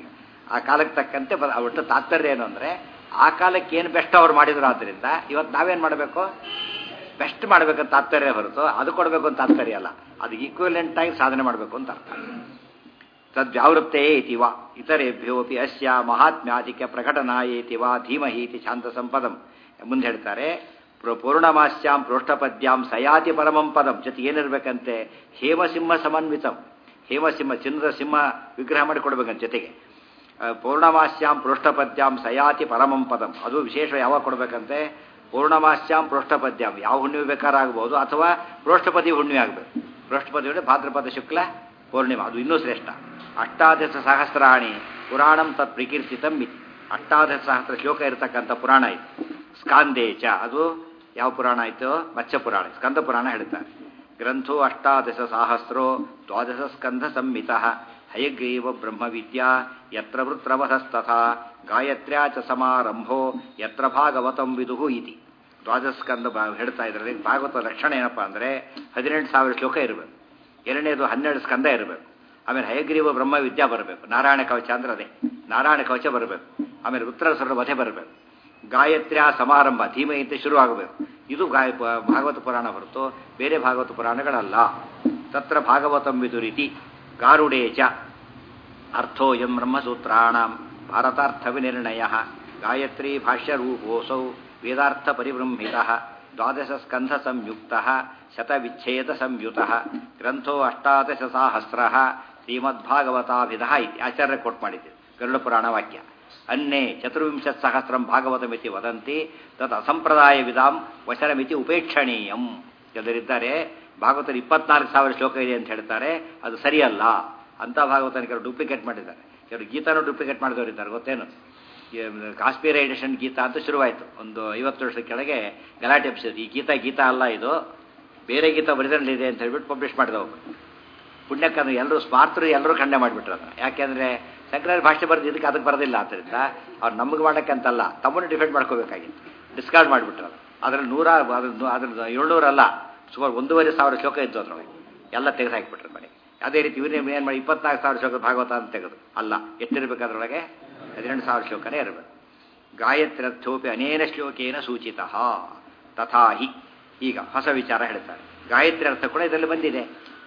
ಆ ಕಾಲಕ್ಕೆ ತಕ್ಕಂತೆ ಬ- ಒಟ್ಟು ತಾತ್ಪರ್ಯ ಏನು ಅಂದರೆ ಆ ಕಾಲಕ್ಕೆ ಏನು ಬೆಸ್ಟ್ ಅವ್ರು ಮಾಡಿದ್ರು ಆದ್ದರಿಂದ ಇವತ್ತು ನಾವೇನು ಮಾಡಬೇಕು ಬೆಸ್ಟ್ ಮಾಡಬೇಕಂತ ತಾತ್ಪರ್ಯ ಹೊರತು ಅದು ಕೊಡಬೇಕು ಅಂತ ತಾತ್ಪರ್ಯ ಅಲ್ಲ ಅದು ಈಕ್ವಲೆಂಟ್ ಆಗಿ ಸಾಧನೆ ಮಾಡಬೇಕು ಅಂತ ಅರ್ಥ ತದ್ವ್ಯಾವೃತ್ತೇ ಇತಿ ವಾ ಇತರೇಭ್ಯೋಪಿ ಅಸ್ಯ ಮಹಾತ್ಮ್ಯಾಧಿಕ್ಯ ಪ್ರಕಟನಾಯೇತಿ ವಾ ಧೀಮಹಿ ಇತಿ ಶಾಂತ ಸಂಪದಂ ಮುಂದೆ ಹೇಳ್ತಾರೆ ಪ್ರ- ಪೂರ್ಣಮಾಸ್ಯಾಂ ಪ್ರೋಷ್ಠಪದ್ಯಾಂ ಸಯಾತಿ ಪರಮಂ ಪದಂ ಜೊತೆ ಏನಿರ್ಬೇಕಂತೆ ಹೇಮಸಿಂಹ ಸಮನ್ವಿತಂ ಹೇಮಸಿಂಹ ಚಿನ್ನದ ಸಿಂಹ ವಿಗ್ರಹ ಮಾಡಿ ಕೊಡ್ಬೇಕಂತ ಜೊತೆಗೆ ಆ, ಪೂರ್ಣಮಾಸ್ಯಾಂ ಪ್ರೋಷ್ಠಪದ್ಯಾಂ ಸಯಾತಿ ಪರಮಂ ಪದಂ ಅದು ವಿಶೇಷ ಯಾವಾಗ ಕೊಡ್ಬೇಕಂತೆ ಪೂರ್ಣಮಾಸ್ಯಾಂ ಪ್ರೋಷ್ಠಪದ್ಯಾಂ ಯಾವ ಹುಣ್ಣಿಮೆ ಬೇಕಾರಾಗಬಹುದು ಅಥವಾ ಪ್ರೋಷ್ಠಪದಿ ಹುಣ್ಣಿಮೆ ಆಗಬೇಕು ಪ್ರೋಷ್ಠಪದಿ ಹುಣ್ಣಿಮೆ ಭಾದ್ರಪದ ಶುಕ್ಲ ಪೂರ್ಣಿಮಾ ಅದು ಇನ್ನೂ ಶ್ರೇಷ್ಠ ಅಷ್ಟಾದಶ ಸಹಸ್ರಾಣಿ ಪುರಾಣಂ ತತ್ ಪ್ರಕೀರ್ತಿತಂ ಇತಿ ಅಷ್ಟಾದಶ ಸಹಸ್ರ ಶ್ಲೋಕ ಇರತಕ್ಕಂಥ ಪುರಾಣ ಇದು ಸ್ಕಾಂದೇಚ ಅದು ಯಾವ ಪುರಾಣ ಆಯಿತು ಮತ್ಸ್ಯ ಪುರಾಣ ಸ್ಕಂದ ಪುರಾಣ ಹೇಳ್ತಾರೆ ಗ್ರಂಥೋ ಅಷ್ಟಾದಶ ಸಾಹಸ್ರೋ ದ್ವಾದಶ ಸ್ಕಂಧ ಸಂಹಿತ ಹಯಗ್ರೀವ ಬ್ರಹ್ಮವಿದ್ಯಾ ಯತ್ರ ವೃತ್ರವಧಸ್ತಥಾ ಗಾಯತ್ರ್ಯಾ ಚ ಸಮಾರಂಭೋ ಯತ್ರ ಭಾಗವತಂ ವಿದುಹು ಇತಿ ದ್ವಾದಶ ಸ್ಕಂದ ಬಾ- ಹೇಳ್ತಾ ಇದ್ರಲ್ಲಿ ಭಾಗವತ ಲಕ್ಷಣ ಏನಪ್ಪಾ ಅಂದರೆ ಹದಿನೆಂಟು ಸಾವಿರ ಶ್ಲೋಕ ಇರಬೇಕು ಎರಡನೇದು ಹನ್ನೆರಡು ಸ್ಕಂದ ಇರಬೇಕು ಆಮೇಲೆ ಹಯಗ್ರೀವ ಬ್ರಹ್ಮ ವಿದ್ಯಾ ಬರಬೇಕು ನಾರಾಯಣ ಕವಚ ಅಂದ್ರೆ ಅದೇ ನಾರಾಯಣ ಕವಚ ಬರಬೇಕು ಆಮೇಲೆ ಉತ್ತರಸರ ವಧೆ ಬರಬೇಕು ಗಾಯತ್ರ್ಯ ಸಮಾರಂಭ ಧೀಮೆಯಿಂದ ಶುರು ಆಗಬೇಕು ಇದು ಗಾಯ ಪ- ಭಾಗವತ ಪುರಾಣ ಹೊರತು ಬೇರೆ ಭಾಗವತ ಪುರಾಣಗಳಲ್ಲ ತತ್ರ ಭಾಗವತಂ ವಿದುರಿತಿ ಗಾರುಡೇ ಚ ಅರ್ಥೋಯಂ ಬ್ರಹ್ಮಸೂತ್ರಾಣಂ ಭಾರತಾರ್ಥ ವಿನಿರ್ಣಯ ಗಾಯತ್ರಿ ಭಾಷ್ಯರೂಪೋಸೌ ವೇದಾರ್ಥ ಪರಿಬೃಂಹಿತ ದ್ವಾದಶ ಸ್ಕಂಧ ಸಂಯುಕ್ತ ಶತವಿಚ್ಛೇದ ಸಂಯುತ ಗ್ರಂಥೋ ಅಷ್ಟಾದಶ ಸಾಹಸ್ರ ಶ್ರೀಮದ್ಭಾಗವತಾಭಿಧ ಇತಿ ಆಚಾರ್ಯ ಕೋಟ್ ಮಾಡಿದ್ದೀವಿ ಗರುಡ ಪುರಾಣ ವಾಕ್ಯ ಅನ್ನೇ ಚತುರ್ವಿಂಶತ್ ಸಹಸ್ರಂ ಭಾಗವತಮಿತಿ ವದಂತಿ ತತ್ ಅಸಂಪ್ರದಾಯ ವಿಧಾಂ ವಚನಮಿತಿ ಉಪೇಕ್ಷಣೀಯಂ ಕೆಲವರಿದ್ದಾರೆ ಭಾಗವತದ ಇಪ್ಪತ್ನಾಲ್ಕು ಸಾವಿರ ಶ್ಲೋಕ ಇದೆ ಅಂತ ಹೇಳ್ತಾರೆ ಅದು ಸರಿಯಲ್ಲ ಅಂತ ಭಾಗವತನ ಕೆಲವರು ಡೂಪ್ಲಿಕೇಟ್ ಮಾಡಿದ್ದಾರೆ ಕೆಲವರು ಗೀತಾನು ಡೂಪ್ಲಿಕೇಟ್ ಮಾಡಿದವರು ಇದ್ದಾರೆ ಗೊತ್ತೇನು ಈ ಕಾಶ್ಮೀರ ಎಡಿಷನ್ ಗೀತಾ ಅಂತ ಶುರುವಾಯಿತು ಒಂದು ಐವತ್ತು ವರ್ಷದ ಕೆಳಗೆ ಗಲಾಟೆ ಎಬ್ಸಿದ್ರು ಈ ಗೀತಾ ಗೀತಾ ಅಲ್ಲ ಇದು ಬೇರೆ ಗೀತಾ ಒರಿಜಿನಲ್ ಇದೆ ಅಂತ ಹೇಳ್ಬಿಟ್ಟು ಪಬ್ಲಿಷ್ ಮಾಡಿದವು ಪುಣ್ಯಕ್ಕಂದ್ರೆ ಎಲ್ಲರೂ ಸ್ಮಾರ್ತರು ಎಲ್ಲರೂ ಖಂಡನೆ ಮಾಡಿಬಿಟ್ರು ಅದನ್ನ ಯಾಕೆಂದ್ರೆ ಶಂಕರ ಭಾಷೆ ಬರೆದು ಇದಕ್ಕೆ ಅದಕ್ಕೆ ಬರೋದಿಲ್ಲ ಆದ್ದರಿಂದ ಅವ್ರು ನಮಗೆ ಮಾಡೋಕ್ಕೆ ಅಂತಲ್ಲ ತಮ್ಮನ್ನು ಡಿಫೆಂಡ್ ಮಾಡ್ಕೋಬೇಕಾಗಿತ್ತು ಡಿಸ್ಕಾರ್ಡ್ ಮಾಡಿಬಿಟ್ರು ಅದು ಅದ್ರಲ್ಲಿ ನೂರ ಅದ್ರ ಅದ್ರದ್ದು ಏಳ್ನೂರಲ್ಲ ಸುಮಾರು ಒಂದೂವರೆ ಸಾವಿರ ಶ್ಲೋಕ ಇತ್ತು ಅದ್ರೊಳಗೆ ಎಲ್ಲ ತೆಗೆದು ಹಾಕಿಬಿಟ್ರು ಮನೆ ಅದೇ ರೀತಿ ಇವರೇ ಏನು ಮಾಡಿ ಇಪ್ಪತ್ನಾಲ್ಕು ಸಾವಿರ ಶ್ಲೋಕ ಭಾಗವತ ಅಂತ ತೆಗೆದು ಅಲ್ಲ ಎಷ್ಟಿರ್ಬೇಕು ಅದರೊಳಗೆ ಹದಿನೆಂಟು ಸಾವಿರ ಶ್ಲೋಕನೇ ಇರಬೇಕು ಗಾಯತ್ರ್ಯರ್ಥೋಪಿ ಅನೇನ ಶ್ಲೋಕೇನ ಸೂಚಿತ ತಥಾ ಹಿ ಈಗ ಹೊಸ ವಿಚಾರ ಹೇಳ್ತಾರೆ ಗಾಯತ್ರಿ ಅರ್ಥ ಕೂಡ ಇದರಲ್ಲಿ ಬಂದಿದೆ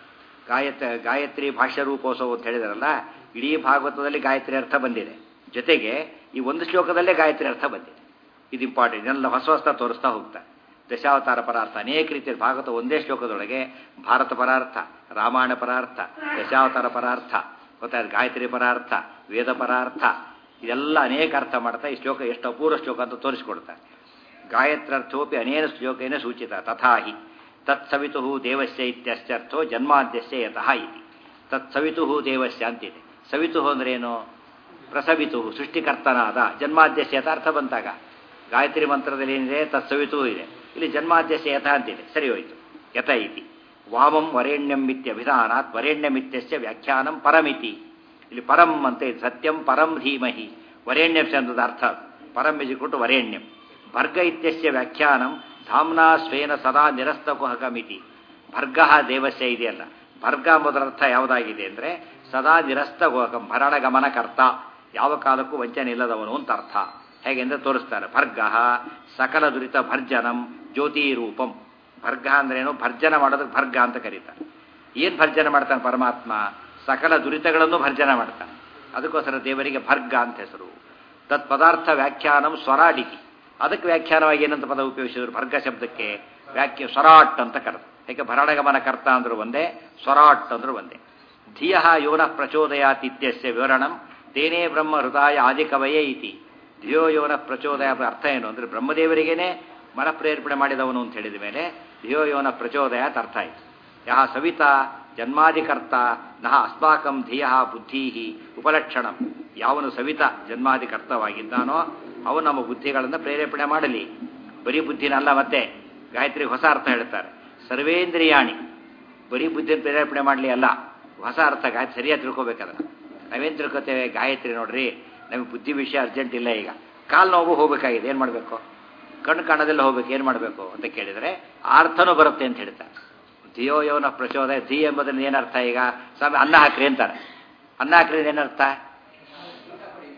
ಗಾಯತ್ರ ಗಾಯತ್ರಿ ಭಾಷ್ಯ ರೂಪೋತ್ಸವ ಅಂತ ಹೇಳಿದಾರಲ್ಲ ಇಡೀ ಭಾಗವತದಲ್ಲಿ ಗಾಯತ್ರಿ ಅರ್ಥ ಬಂದಿದೆ ಜೊತೆಗೆ ಈ ಒಂದು ಶ್ಲೋಕದಲ್ಲೇ ಗಾಯತ್ರಿ ಅರ್ಥ ಬಂದಿದೆ ಇದು ಇಂಪಾರ್ಟೆಂಟ್ ಇದನ್ನೆಲ್ಲ ಹೊಸ ಹೊಸ ತೋರಿಸ್ತಾ ಹೋಗ್ತಾರೆ ದಶಾವತಾರ ಪರಾರ್ಥ ಅನೇಕ ರೀತಿಯ ಭಾಗವತ ಒಂದೇ ಶ್ಲೋಕದೊಳಗೆ ಭಾರತ ಪರಾರ್ಥ ರಾಮಾಯಣ ಪರಾರ್ಥ ದಶಾವತಾರ ಪರಾರ್ಥ ಗೊತ್ತಾಯ್ತು ಗಾಯತ್ರಿ ಪರಾರ್ಥ ವೇದ ಪರಾರ್ಥ ಇದೆಲ್ಲ ಅನೇಕ ಅರ್ಥ ಮಾಡ್ತಾ ಈ ಶ್ಲೋಕ ಎಷ್ಟು ಅಪೂರ್ವ ಶ್ಲೋಕ ಅಂತ ತೋರಿಸ್ಕೊಡ್ತಾರೆ ಗಾಯತ್ರ್ಯರ್ಥೋಪಿ ಅನೇನ ಶ್ಲೋಕೇನ ಸೂಚಿತ ತಥಾಹಿ ತತ್ಸವಿತು ದೇವಸ್ಯ ಇತ್ಯರ್ಥೋ ಜನ್ಮಾದ್ಯಸ್ಯ ಯತಃ ಇತಿ ತತ್ಸವಿತು ದೇವಸ್ಯ ಅಂತಿದೆ ಸವಿತು ಅಂದ್ರೆ ಏನು ಪ್ರಸವಿತು ಸೃಷ್ಟಿಕರ್ತನಾದ ಜನ್ಮಾದ್ಯಸ್ಯ ಯಥ ಅರ್ಥ ಬಂತಾಗ ಗಾಯತ್ರಿ ಮಂತ್ರದಲ್ಲಿ ಏನಿದೆ ತತ್ಸವಿತು ಇದೆ ಇಲ್ಲಿ ಜನ್ಮಾದ್ಯಸ್ಯ ಯಥ ಅಂತಿದೆ ಸರಿ ಹೋಯಿತು ಯಥ ಇತಿ ವಾಮಂ ವರೇಣ್ಯಂ ಇತ್ಯಭಿಧಾನಾತ್ ವರೇಣ್ಯಮಿತ್ಯಸ್ಯ ವ್ಯಾಖ್ಯಾನಂ ಪರಮಿತಿ ಇಲ್ಲಿ ಪರಂ ಅಂತ ಇದೆ ಸತ್ಯಂ ಪರಂ ಧೀಮಹಿ ವರೇಣ್ಯಂ ಚಂದದ ಅರ್ಥ ಪರಂ ಇಜಿಕೊಟ್ಟು ವರೇಣ್ಯಂ ಭರ್ಗ ಇತ್ಯಸ್ಯ ವ್ಯಾಖ್ಯಾನಂ ಧಾಮ್ನಾ ಸ್ವೇನ ಸದಾ ನಿರಸ್ತಕುಹಕಮಿತಿ ಭರ್ಗ ದೇವಸ್ಯ ಇದೆಯಲ್ಲ ಭರ್ಗ ಮೊದಲರ್ಥ ಯಾವುದಾಗಿದೆ ಅಂದರೆ ಸದಾ ನಿರಸ್ತಗುಹಕಂ ಭರಣ ಗಮನಕರ್ತ ಯಾವ ಕಾಲಕ್ಕೂ ವಂಚನೆ ಇಲ್ಲದವನು ಅಂತ ಅರ್ಥ ಹೇಗೆಂದ್ರೆ ತೋರಿಸ್ತಾರೆ ಭರ್ಗ ಸಕಲ ದುರಿತ ಭರ್ಜನಂ ಜ್ಯೋತಿ ರೂಪಂ ಭರ್ಗ ಅಂದ್ರೇನು ಭರ್ಜನ ಮಾಡೋದಕ್ಕೆ ಭರ್ಗ ಅಂತ ಕರೀತಾರೆ ಏನು ಭರ್ಜನ ಮಾಡ್ತಾನೆ ಪರಮಾತ್ಮ ಸಕಲ ದುರಿತಗಳನ್ನು ಭರ್ಜನ ಮಾಡ್ತಾನೆ ಅದಕ್ಕೋಸ್ಕರ ದೇವರಿಗೆ ಭರ್ಗ ಅಂತ ಹೆಸರು ತತ್ ಪದಾರ್ಥ ವ್ಯಾಖ್ಯಾನಂ ಸ್ವರಾಡಿತಿ ಅದಕ್ಕೆ ವ್ಯಾಖ್ಯಾನವಾಗಿ ಏನಂತ ಪದ ಉಪಯೋಗಿಸಿದ್ರು ಭರ್ಗ ಶಬ್ದಕ್ಕೆ ವ್ಯಾಖ್ಯ ಸ್ವರಾಟ್ ಅಂತ ಕರೆದು ಯಾಕೆ ಭರಣಗಮನ ಕರ್ತ ಅಂದ್ರು ಒಂದೇ ಸ್ವರಾಟ್ ಅಂದ್ರು ಒಂದೇ ಧಿಯ ಯೋನ ಪ್ರಚೋದಯಾತ್ ಇತ್ಯಸ್ಯ ವಿವರಣಂ ತೇನೇ ಬ್ರಹ್ಮ ಹೃದಯ ಆದಿಕವಯೇ ಇತಿ ಧಿಯೋ ಯೋನ ಪ್ರಚೋದಯ ಅರ್ಥ ಏನು ಅಂದ್ರೆ ಬ್ರಹ್ಮದೇವರಿಗೇನೆ ಮನ ಪ್ರೇರೇಪಣೆ ಮಾಡಿದವನು ಅಂತ ಹೇಳಿದ ಮೇಲೆ ಧಿಯೋ ಯೋನ ಪ್ರಚೋದಯಾತ್ ಅರ್ಥ ಆಯಿತು ಯಹ ಸವಿತಾ ಜನ್ಮಾಧಿಕರ್ತ ನಹ ಅಸ್ಮಾಕಂ ಧಿಯ ಬುದ್ಧಿ ಉಪಲಕ್ಷಣಂ ಯಾವನು ಸವಿತ ಜನ್ಮಾಧಿಕರ್ತವಾಗಿದ್ದಾನೋ ಅವನು ನಮ್ಮ ಬುದ್ಧಿಗಳನ್ನು ಪ್ರೇರೇಪಣೆ ಮಾಡಲಿ ಬರೀ ಬುದ್ಧಿನಲ್ಲ ಮತ್ತೆ ಗಾಯತ್ರಿಗೆ ಹೊಸ ಅರ್ಥ ಹೇಳ್ತಾರೆ ಸರ್ವೇಂದ್ರಿಯಾಣಿ ಬರೀ ಬುದ್ಧಿನ ಪ್ರೇರೇಪಣೆ ಮಾಡಲಿ ಅಲ್ಲ ಹೊಸ ಅರ್ಥ ಗಾಯತ್ರಿ ಸರಿಯಾಗಿ ತಿಳ್ಕೊಬೇಕದನ್ನ ನಾವೇನು ತಿಳ್ಕೊತೇವೆ ಗಾಯತ್ರಿ ನೋಡ್ರಿ ನಮಗೆ ಬುದ್ಧಿ ವಿಷಯ ಅರ್ಜೆಂಟ್ ಇಲ್ಲ ಈಗ ಕಾಲು ನೋವು ಹೋಗಬೇಕಾಗಿದೆ ಏನು ಮಾಡಬೇಕು ಕಣ್ಣು ಕಾಣದೆಲ್ಲ ಹೋಗ್ಬೇಕು ಏನು ಮಾಡಬೇಕು ಅಂತ ಕೇಳಿದರೆ ಅರ್ಥನೂ ಬರುತ್ತೆ ಅಂತ ಹೇಳ್ತಾರೆ ಧಿಯೋ ಯೋನ ಪ್ರಚೋದಯ ಧಿ ಎಂಬುದನ್ನು ಏನರ್ಥ ಈಗ ಸ್ವಾಮಿ ಅನ್ನ ಹಾಕ್ರಿ ಅಂತಾರೆ ಅನ್ನ ಹಾಕ್ರಿ ಏನರ್ಥ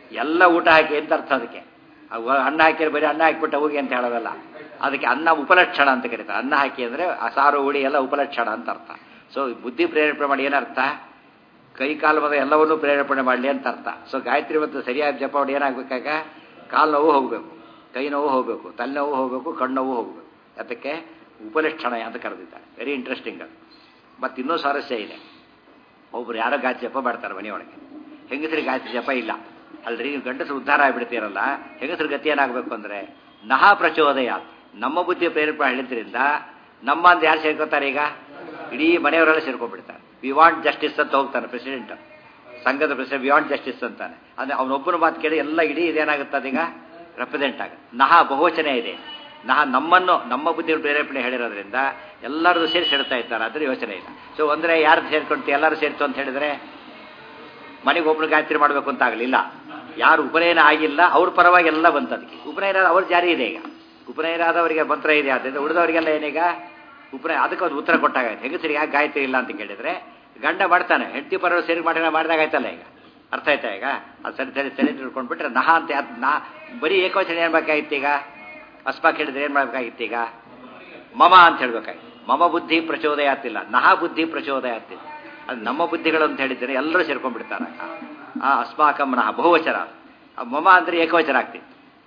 ಎಲ್ಲ ಊಟ ಹಾಕಿ ಅಂತ ಅರ್ಥ ಅದಕ್ಕೆ ಅವು ಅನ್ನ ಹಾಕಿದ್ರೆ ಬರೀ ಅನ್ನ ಹಾಕಿಬಿಟ್ಟು ಹೋಗಿ ಅಂತ ಹೇಳೋದಲ್ಲ ಅದಕ್ಕೆ ಅನ್ನ ಉಪಲಕ್ಷಣ ಅಂತ ಕರೀತಾರೆ ಅನ್ನ ಹಾಕಿ ಅಂದರೆ ಸಾರು ಹುಳಿ ಎಲ್ಲ ಉಪಲಕ್ಷಣ ಅಂತ ಅರ್ಥ ಸೊ ಬುದ್ಧಿ ಪ್ರೇರೇಪಣೆ ಮಾಡಿ ಏನರ್ಥ ಕೈ ಕಾಲು ಮದ ಎಲ್ಲವನ್ನೂ ಪ್ರೇರೇಪಣೆ ಮಾಡಲಿ ಅಂತ ಅರ್ಥ ಸೊ ಗಾಯತ್ರಿ ಮತ್ತು ಸರಿಯಾಗಿ ಜಪ ಮಾಡಿ ಏನಾಗಬೇಕಾಗ ಕಾಲು ನೋವು ಹೋಗಬೇಕು ಕೈ ನೋವು ಹೋಗಬೇಕು ತಲೆನೋವು ಹೋಗಬೇಕು ಕಣ್ಣೋವು ಹೋಗಬೇಕು ಅದಕ್ಕೆ ಉಪಲಕ್ಷಣ ಅಂತ ಕರೆದಿದ್ದಾರೆ ವೆರಿ ಇಂಟ್ರೆಸ್ಟಿಂಗ್ ಅದು ಮತ್ತು ಇನ್ನೂ ಸ್ವಾರಸ್ಯ ಇದೆ ಒಬ್ರು ಯಾರೋ ಗಾಯತ್ರಿ ಜಪ ಮಾಡ್ತಾರೆ ಮನೆಯೊಳಗೆ ಹೆಂಗಸರಿಗೆ ಗಾಯತ್ರಿ ಜಪ ಇಲ್ಲ ಅಲ್ರಿ ನೀವು ಗಂಡಸರು ಉದ್ಧಾರ ಆಗಿಬಿಡ್ತೀರಲ್ಲ ಹೆಂಗಸರ ಗತಿ ಏನಾಗಬೇಕು ಅಂದರೆ ನಹ ಪ್ರಚೋದಯ ನಮ್ಮ ಬುದ್ಧಿ ಪ್ರೇರೇಪಣೆ ಹೇಳಿದ್ರಿಂದ ನಮ್ಮ ಅಂತ ಯಾರು ಸೇರ್ಕೋತಾರೆ ಈಗ ಇಡೀ ಮನೆಯವರೆಲ್ಲ ಸೇರ್ಕೊಂಡ್ಬಿಡ್ತಾರೆ ವಿ ವಾಂಟ್ ಜಸ್ಟಿಸ್ ಅಂತ ಹೋಗ್ತಾನೆ ಪ್ರೆಸಿಡೆಂಟ್ ಸಂಘದ ಪ್ರೆಸಿಡೆಂಟ್ ವಿ ವಾಂಟ್ ಜಸ್ಟಿಸ್ ಅಂತಾನೆ ಅಂದರೆ ಅವನೊಬ್ಬನ ಮಾತು ಕೇಳಿ ಎಲ್ಲ ಇಡೀ ಇದೇನಾಗುತ್ತೆ ಅದೀಗ ರೆಪ್ರೆಸೆಂಟ್ ಆಗುತ್ತೆ ನಹ ಬಹುವಚನ ಇದೆ ನಹ ನಮ್ಮನ್ನು ನಮ್ಮ ಬುದ್ಧಿ ಪ್ರೇರೇಪಣೆ ಹೇಳಿರೋದ್ರಿಂದ ಎಲ್ಲರದು ಸೇರಿಸಿ ಹೇಳ್ತಾ ಇದ್ದಾರೆ ಅದ್ರ ಯೋಚನೆ ಇಲ್ಲ ಸೊ ಅಂದರೆ ಯಾರು ಸೇರ್ಕೊಂತು ಎಲ್ಲರೂ ಸೇರ್ತು ಅಂತ ಹೇಳಿದ್ರೆ ಮನೆಗೆ ಒಬ್ರು ಗಾಯತ್ರಿ ಮಾಡಬೇಕು ಅಂತ ಆಗಲಿಲ್ಲ ಯಾರು ಉಪನಯನ ಆಗಿಲ್ಲ ಅವ್ರ ಪರವಾಗಿ ಎಲ್ಲ ಬಂತು ಅದಕ್ಕೆ ಉಪನಯನ ಅವ್ರ ಜಾರಿ ಇದೆ ಈಗ ಉಪನಯನ ಆದವರಿಗೆ ಮಂತ್ರ ಇದೆ ಆದ್ದರಿಂದ ಉಳಿದವರಿಗೆಲ್ಲ ಏನೀಗ ಉಪನಯ ಅದಕ್ಕೆ ಒಂದು ಉತ್ತರ ಕೊಟ್ಟಾಗೈತೆ ಹೆಂಗಸರಿಗೆ ಯಾಕೆ ಗಾಯತ್ರಿ ಇಲ್ಲ ಅಂತ ಕೇಳಿದ್ರೆ ಗಂಡ ಮಾಡ್ತಾನೆ ಹೆಂಡತಿ ಪರವಾಗಿ ಸೇರಿ ಮಾಡಿ ಮಾಡಿದಾಗಾಯ್ತಲ್ಲ ಈಗ ಅರ್ಥ ಆಯ್ತಾ ಈಗ ಅದು ಸರಿ ಸರಿ ಸರಿ ತಿಳ್ಕೊಂಡ್ಬಿಟ್ರೆ ನಹ ಅಂತ ಯಾತ್ ನಾ ಬರೀ ಏಕವಚನ ಏನು ಬೇಕಾಗಿತ್ತು ಈಗ ಅಸ್ಪಾಕ್ ಹೇಳಿದ್ರೆ ಏನು ಮಾಡಬೇಕಾಗಿತ್ತು ಈಗ ಮಮ ಅಂತ ಹೇಳ್ಬೇಕಾಗಿತ್ತು ಮಮ ಬುದ್ಧಿ ಪ್ರಚೋದಯ ಆಗ್ತಿಲ್ಲ ನಹ ಬುದ್ಧಿ ಪ್ರಚೋದಯ ಆಗ್ತಿಲ್ಲ ಅದು ನಮ್ಮ ಬುದ್ಧಿಗಳು ಅಂತ ಹೇಳಿದ್ರೆ ಎಲ್ಲರೂ ಸೇರ್ಕೊಂಡ್ಬಿಡ್ತಾರೆ ಆ ಅಸ್ಮಾಕಂ ನಹ ಬಹುವಚನ ಆ ಮಮ ಅಂದರೆ ಏಕವಚನ ಆಗ್ತಿತ್ತು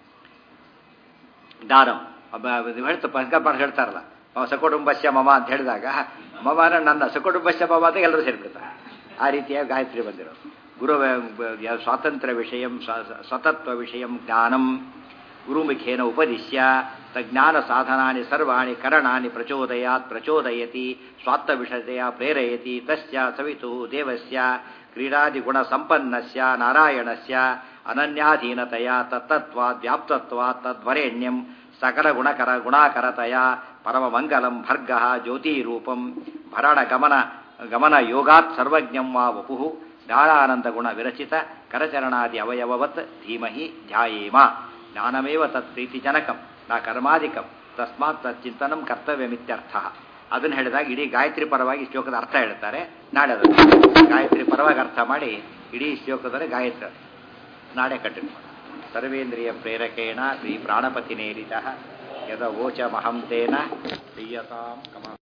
ದಾನಂ ಹೇಳ್ತಾ ಪಂಕಪಾಠ ಹೇಳ್ತಾರಲ್ಲ ಸಕುಟುಂಬಸ್ಯ ಮಮ ಅಂತ ಹೇಳಿದಾಗ ಮಮನ ನನ್ನ ಸಕುಟುಂಬಸ್ಯ ಮಮ ಅಂತ ಎಲ್ಲರೂ ಸೇರ್ಬಿಡ್ತಾರೆ ಆ ರೀತಿಯ ಗಾಯತ್ರಿ ಬಂದಿರೋದು ಗುರು ಸ್ವಾತಂತ್ರ್ಯ ವಿಷಯ ಸ್ವತತ್ವ ವಿಷಯ ಜ್ಞಾನಂ ಗುರುಮುಖೇನ ಉಪದಿಶ್ಯ ತಜ್ಞಾನ ಸಾಧನಾನಿ ಸರ್ವಾಣಿ ಕರಣಾನಿ ಪ್ರಚೋದಯಾತ್ ಪ್ರಚೋದಯತಿ ಸ್ವಾತ್ವ ವಿಷಯತೆಯ ಪ್ರೇರಯತಿ ತಸ್ಯ ಸವಿತು ದೇವಸ್ಯ ಕ್ರೀಡಾದಿಗುಣ ಸಂಪನ್ನಸ್ಯ ನಾರಾಯಣಸ್ಯ ಅನನ್ಯಾಧೀನತೆಯ ತತ್ತತ್ವಾದ್ ವ್ಯಾಪ್ತತ್ವಾತ್ ತದ್ವರೆಣ್ಯಂ ಸಕಲ ಗುಣಕರ ಗುಣಾಕರತೆಯ ಪರಮಮಂಗಲಂ ಭರ್ಗ ಜ್ಯೋತಿರೂಪಂ ಭರಣ ಗಮನ ಗಮನ ಯೋಗಾತ್ ಸರ್ವಜ್ಞಂ ವಾ ವಪು ಜ್ಞಾನಾನಂದ ಗುಣ ವಿರಚಿತ ಕರಚರಣಾದಿ ಅವಯವವತ್ ಧೀಮಹಿ ಧ್ಯಾಯೇಮ ಜ್ಞಾನಮೇವ ತತ್ ಪ್ರೀತಿಜನಕಂ ನಾ ಕರ್ಮಾಧಿಕಂ ತಸ್ಮಾತ್ ತಚ್ಚಿಂತನಂ ಕರ್ತವ್ಯಮಿತ್ಯರ್ಥ ಅದನ್ನು ಹೇಳಿದಾಗ ಇಡೀ ಗಾಯತ್ರಿ ಪರವಾಗಿ ಶ್ಲೋಕದ ಅರ್ಥ ಹೇಳ್ತಾರೆ ನಾಳೆ ಅದನ್ನು ಗಾಯತ್ರಿ ಪರವಾಗಿ ಅರ್ಥ ಮಾಡಿ ಇಡೀ ಶ್ಲೋಕದಲ್ಲಿ ಗಾಯತ್ರಿ ನಾಳೆ ಕಂಟಿನ್ಯೂ ಸರ್ವೇಂದ್ರಿಯ ಪ್ರೇರಕೇಣ ಶ್ರೀ ಪ್ರಾಣಪತಿ ನೇರಿತ ಯದ ವೋಚಮಹಂ ತೇನ ಪ್ರಿಯತಾಂ ಕಮ